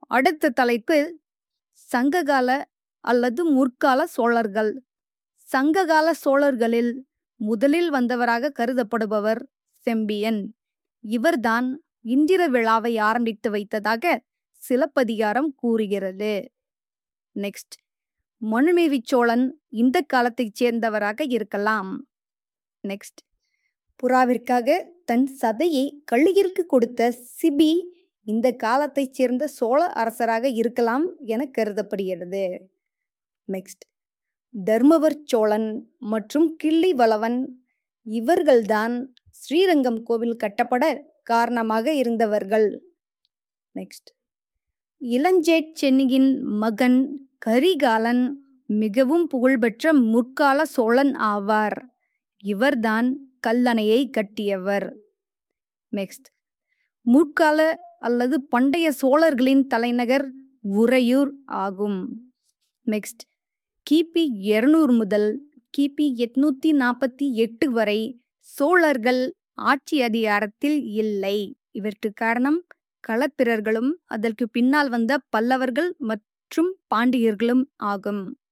அடுத்த தலைப்பு சங்ககால அல்லது முற்கால சோழர்கள் சங்ககால சோழர்களில் முதலில் வந்தவராக கருதப்படுபவர் செம்பியன் இவர்தான் இந்திர விழாவை ஆரம்பித்து வைத்ததாக சிலப்பதிகாரம் கூறுகிறது நெக்ஸ்ட் மனுமேவி சோழன் இந்த காலத்தைச் சேர்ந்தவராக இருக்கலாம் நெக்ஸ்ட் புறாவிற்காக தன் சதையை கள்ளியிற்கு கொடுத்த சிபி இந்த காலத்தைச் சேர்ந்த சோழ அரசராக இருக்கலாம் என கருதப்படுகிறது நெக்ஸ்ட் தர்மவர் சோழன் மற்றும் கிள்ளி வளவன் இவர்கள்தான் ஸ்ரீரங்கம் கோவில் கட்டப்பட காரணமாக இருந்தவர்கள் நெக்ஸ்ட் இளஞ்சேட் சென்னியின் மகன் கரிகாலன் மிகவும் புகழ்பெற்ற முற்கால சோழன் ஆவார் இவர்தான் கல்லணையை கட்டியவர் நெக்ஸ்ட் முற்கால அல்லது பண்டைய சோழர்களின் தலைநகர் உறையூர் ஆகும் நெக்ஸ்ட் கிபி இருநூறு முதல் கிபி எட்நூத்தி நாற்பத்தி எட்டு வரை சோழர்கள் ஆட்சி அதிகாரத்தில் இல்லை இதற்கு காரணம் களப்பிரர்களும் அதற்கு பின்னால் வந்த பல்லவர்கள் மற்றும் பாண்டியர்களும் ஆகும்